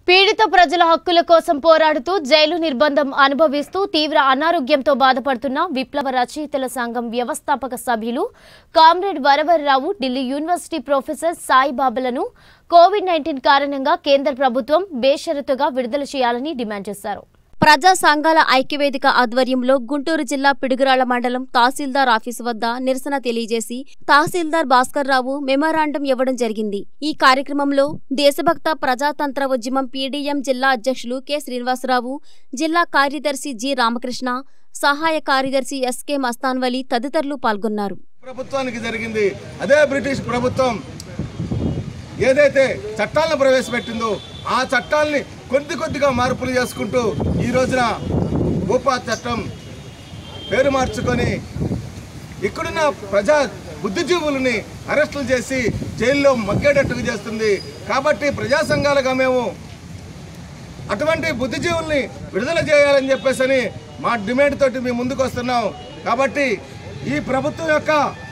పీడిత ప్రజల హక్కుల కోసం పోరాడుతూ జైలు నిర్బంధం అనుభవిస్తూ తీవ్ర అనారోగ్యంతో బాధపడుతున్న విప్లవ రచయితల సంఘం వ్యవస్థాపక సభ్యులు comrade Varavara Rao Delhi university professor సాయిబాబాలను కోవిడ్ నైన్టీన్ కారణంగా కేంద్ర ప్రభుత్వం బేషరతుగా విడుదల చేయాలని డిమాండ్ చేశారు ప్రజా సంఘాల ఐక్యవేదిక ఆధ్వర్యంలో గుంటూరు జిల్లా పిడుగురాళ్ల మండలం తహసీల్దార్ ఆఫీసు వద్ద నిరసన తెలియజేసి తహసీల్దార్ భాస్కర్ రావు మెమోరాండం ఇవ్వడం జరిగింది ఈ కార్యక్రమంలో దేశభక్త ప్రజాతంత్ర ఉద్యమం పీడీఎం జిల్లా అధ్యక్షులు కె శ్రీనివాసరావు జిల్లా కార్యదర్శి జి రామకృష్ణ సహాయ కార్యదర్శి ఎస్కే మస్తాన్వలి తదితరులు పాల్గొన్నారు ప్రభుత్వానికి జరిగింది అదే బ్రిటిష్ ప్రభుత్వం ఏదైతే చట్టాలను ప్రవేశపెట్టిందో ఆ చట్టాలని కొద్ది కొద్దిగా మార్పులు చేసుకుంటూ ఈ రోజున భూపా చట్టం పేరు మార్చుకొని ఇక్కడున్న ప్రజా బుద్ధిజీవులని అరెస్టులు చేసి జైల్లో మగ్గేటట్టుగా చేస్తుంది కాబట్టి ప్రజా సంఘాలుగా మేము అటువంటి బుద్ధిజీవుల్ని విడుదల చేయాలని చెప్పేసి మా డిమాండ్ తోటి మేము ముందుకు వస్తున్నాం కాబట్టి ఈ ప్రభుత్వం యొక్క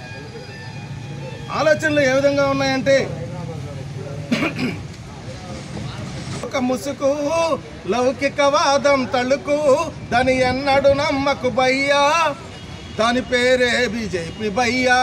ఆలోచనలు ఏ విధంగా ఉన్నాయంటే ఒక ముసుకు లౌకికవాదం తళుకు దాని ఎన్నడు నమ్మకు బయ్యా దాని పేరే బీజేపీ బయ్యా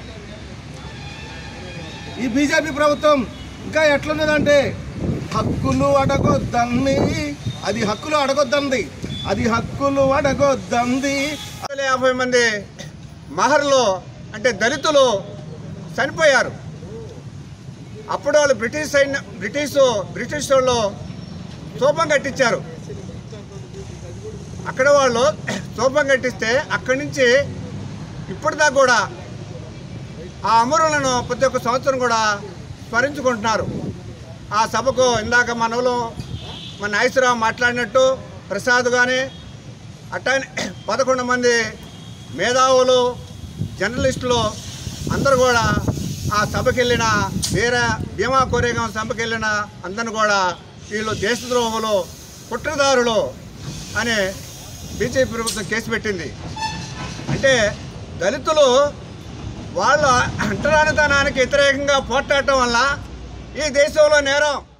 ఈ బీజేపీ ప్రభుత్వం ఇంకా ఎట్లున్నదంటే హక్కులు అడగొద్దంది అది హక్కులు అడగొద్దంది అది హక్కులు అడగొద్దంది వందల యాభై మంది మహర్లు అంటే దళితులు చనిపోయారు అప్పుడు వాళ్ళు బ్రిటిష్ సైన్య బ్రిటిష్ బ్రిటిష్ వాళ్ళు స్తూపం కట్టించారు అక్కడ వాళ్ళు స్తూపం కట్టిస్తే అక్కడి నుంచి ఇప్పటిదాకా కూడా ఆ అమరులను ప్రతి ఒక్క సంవత్సరం కూడా స్మరించుకుంటున్నారు ఆ సభకు ఇందాక మనలో మన నాగేశ్వరరావు మాట్లాడినట్టు ప్రసాద్ కానీ అట్టానే పదకొండు మంది మేధావులు జర్నలిస్టులు అందరూ కూడా ఆ సభకి వెళ్ళిన వేరే భీమా కోరేగాం సభకి వెళ్ళిన అందరిని కూడా వీళ్ళు దేశద్రోహులు కుట్రదారులు అని బీజేపీ ప్రభుత్వం కేసు పెట్టింది అంటే దళితులు వాళ్ళ అంటరానితనానికి వ్యతిరేకంగా పోట్లాడటం వల్ల ఈ దేశంలో నేరం